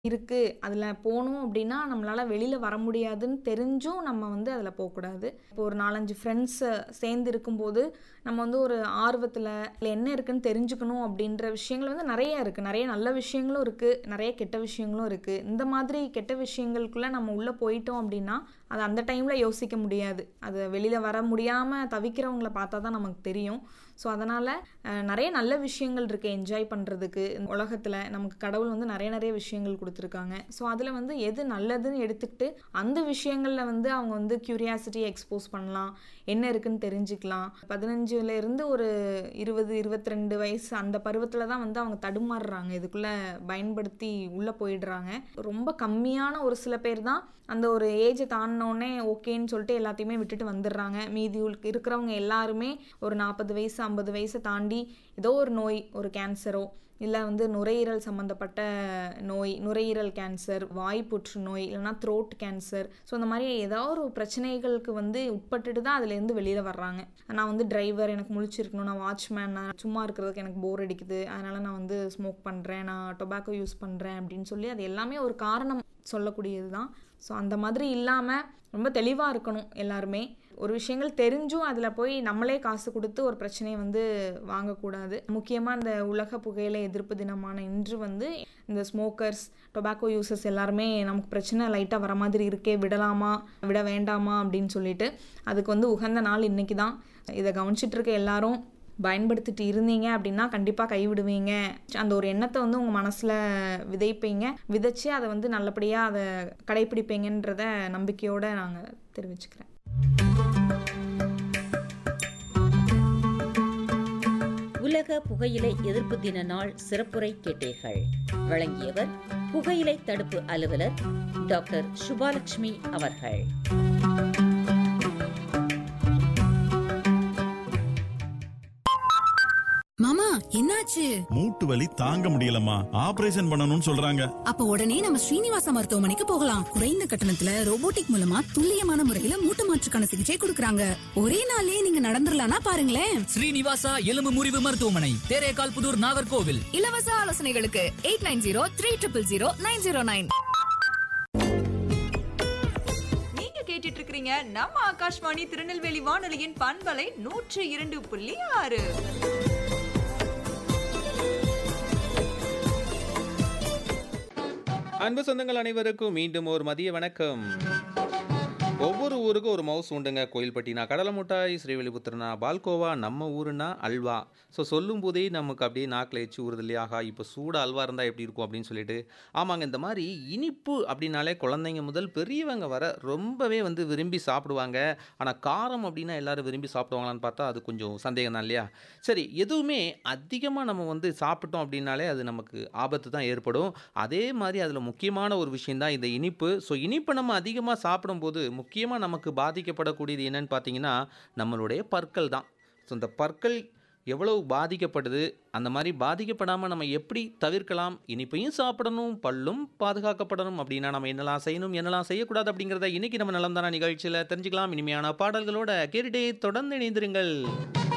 இருக்கு. அதுல போனோம் அப்டின்னா, நம்மளால வெளில வர முடியாதுன்னு தெரிஞ்சும் நம்ம வந்து அதுல போக்கூடாது. இப்போ ஒரு 4, 5 ஃப்ரெண்ட்ஸ் சேர்ந்து இருக்கும்போது, நம்ம வந்து ஒரு ஆர்வத்துல இதுல என்ன இருக்குன்னு தெரிஞ்சுக்கணும் அப்டின்ற விஷயங்கள் வந்து நெறைய இருக்கு. நெறைய நல்ல விஷயங்களும் இருக்கு. நெறைய கெட்ட விஷயங்களும் இருக்கு. இந்த மாதிரி கெட்ட விஷயங்களுக்குள்ள நம்ம உள்ள போயிட்டோம் அப்டின்னா, அத அந்த டைம்ல யோசிக்க முடியாது. அது வெளில வர முடியாம தவிக்கிறவங்கள பார்த்தா தான் நமக்கு தெரியும். ஸோ, அதனால அ நெறைய நல்ல விஷயங்கள் இருக்கு என்ஜாய் பண்றதுக்கு. உலகத்துல நமக்கு கடவுள் வந்து நெறைய நெறைய விஷயங்கள் குடுத்துருக்காங்க. ஸோ, அதுல வந்து எது நல்லதுன்னு எடுத்துக்கிட்டு, அந்த விஷயங்கள்ல வந்து அவங்க வந்து கியூரியாசிட்டிய எக்ஸ்போஸ் பண்ணலாம். என்ன இருக்குன்னு தெரிஞ்சுக்கலாம். 15ல இருந்து ஒரு 20, 22 வயசு அந்த பருவத்துல தான் வந்து அவங்க தடுமாறுறாங்க. இதுக்குள்ள பயன்படுத்தி உள்ள போயிடுறாங்க. ரொம்ப கம்மியான ஒரு சில பேர் தான் அந்த ஒரு ஏஜ தாண்டுனோனே ஓகேன்னு சொல்லிட்டு எல்லாத்தையுமே விட்டுட்டு வந்துர்றாங்க. மீதி உள் இருக்கிறவங்க எல்லாருமே ஒரு 40 வயசு, 50 வயச தாண்டி ஏதோ ஒரு நோய், ஒரு கேன்சரோ, இல்ல வந்து நுரையீரல் சம்மந்தப்பட்ட நோய், நுரையீரல் கேன்சர், வாய் புற்றுநோய், இல்லன்னா த்ரோட் கேன்சர். ஸோ, இந்த மாரி ஏதோ ஒரு பிரச்சனைகளுக்கு வந்து உட்பட்டுட்டு தான் அதுலேருந்து வெளில வர்றாங்க. நான் வந்து டிரைவர் எனக்கு முழிச்சிருக்கணும். நான் வாட்ச்மேன் நான் சும்மா இருக்கிறதுக்கு எனக்கு போர் அடிக்குது. அதனால நான் வந்து ஸ்மோக் பண்றேன். நான் டொபாக்கோ யூஸ் பண்றேன் அப்டின்னு சொல்லி அது எல்லாமே ஒரு காரணம் சொல்லக்கூடியது தான். ஸோ, அந்த மாதிரி இல்லாம ரொம்ப தெளிவா இருக்கணும் எல்லாருமே. ஒரு விஷயங்கள் தெரிஞ்சும் அதுல போய் நம்மளே காசு குடுத்து ஒரு பிரச்சனைய வந்து வாங்கக்கூடாது. முக்கியமா இந்த உலக புகையிலை எதிர்ப்பு தினமான இன்று வந்து இந்த ஸ்மோக்கர்ஸ், டொபாக்கோ யூசர்ஸ் எல்லாருமே நமக்கு பிரச்சனை லைட்டா வர மாதிரி இருக்கே விடலாமா? விட வேண்டாமா? அப்டின்னு சொல்லிட்டு, அதுக்கு வந்து உகந்த நாள் இன்னைக்கு தான். இத கவனிச்சுட்டு இருக்க எல்லாரும் பயன்படுத்திட்டு இருந்தீங்க அப்டின்னா, கண்டிப்பா கைவிடுவீங்க. அந்த ஒரு எண்ணத்த வந்து உங்க மனசுல விதைப்பீங்க. விதைச்சு அத வந்து நல்லபடியா அத கடைப்பிடிப்பீங்கன்றத நம்பிக்கையோட நாங்க தெரிவிச்சுக்கிறேன். உலக புகையிலை எதிர்ப்பு தின நாள் சிறப்புரை கேட்டீர்கள். வழங்கியவர் புகையிலை தடுப்பு அலுவலர் டாக்டர் சுபாலட்சுமி அவர்கள். மாமா என்னாச்சு? மூட்டு வலி தாங்க முடியலம்மா ஆபரேஷன் பண்ணணும்னு சொல்றாங்க அப்ப உடனே நம்ம ஸ்ரீனிவாச மருத்துவமனைக்கு போகலாம். குறைந்த கட்டணத்துல ரோபோட்டிக் மூலமா துல்லியமான முறையில மூட்டு மாற்றுக்கான சிகிச்சை கொடுக்கறாங்க. ஒரே நாள்லயே நீங்க நடந்துடலாம்னா பாருங்களேன். ஸ்ரீனிவாசா எலும்பு முறிவு மருத்துவமனை தேரேகால் புதூர் நாகர்கோவில் இலவச ஆலோசனைகளுக்கு eight nine zero three triple zero nine zero nine நீங்க கேட்டுட்டு இருக்கிறீங்க நம்ம ஆகாஷ்வாணி திருநெல்வேலி வானொலியின் பண்பலை நூற்று இரண்டு புள்ளி ஆறு அன்பு சொந்தங்கள் அனைவருக்கும் மீண்டும் ஒரு மதிய வணக்கம் ஒவ்வொரு ஊருக்கும் ஒரு மவுஸ் உண்டுங்க கோயில்பட்டினா கடலை மிட்டாய் ஸ்ரீவில்லிபுத்திரனா பால்கோவா நம்ம ஊருனா அல்வா ஸோ சொல்லும் போதே நமக்கு அப்படியே நாக்கில் எச்சு ஊறுது இல்லையா ஆஹா இப்போ சூடு அல்வா இருந்தால் எப்படி இருக்கும் அப்படின்னு சொல்லிட்டு ஆமாங்க இந்த மாதிரி இனிப்பு அப்படின்னாலே குழந்தைங்க முதல் பெரியவங்க வர ரொம்பவே வந்து விரும்பி சாப்பிடுவாங்க ஆனால் காரம் அப்படின்னா எல்லாரும் விரும்பி சாப்பிடுவாங்களான்னு பார்த்தா அது கொஞ்சம் சந்தேகம் தான் இல்லையா சரி எதுவுமே அதிகமாக நம்ம வந்து சாப்பிட்டோம் அப்படின்னாலே அது நமக்கு ஆபத்து தான் ஏற்படும் அதே மாதிரி அதில் முக்கியமான ஒரு விஷயம் தான் இந்த இனிப்பு ஸோ இனிப்பு நம்ம அதிகமாக சாப்பிடும்போது முக்கியமாக நமக்கு பாதிக்கப்படக்கூடியது என்னன்னு பார்த்தீங்கன்னா நம்மளுடைய பற்கள் தான் ஸோ இந்த பற்கள் எவ்வளவு பாதிக்கப்படுது அந்த மாதிரி பாதிக்கப்படாமல் நம்ம எப்படி தவிர்க்கலாம் இனிப்பையும் சாப்பிடணும் பல்லும் பாதுகாக்கப்படணும் அப்படின்னா நம்ம என்னெல்லாம் செய்யணும் என்னெல்லாம் செய்யக்கூடாது அப்படிங்கிறத இன்னைக்கு நம்ம நலம் தான நிகழ்ச்சியில் தெரிஞ்சுக்கலாம் இனிமையான பாடல்களோட கேட்டுட்டே தொடர்ந்து இணைந்திருங்கள்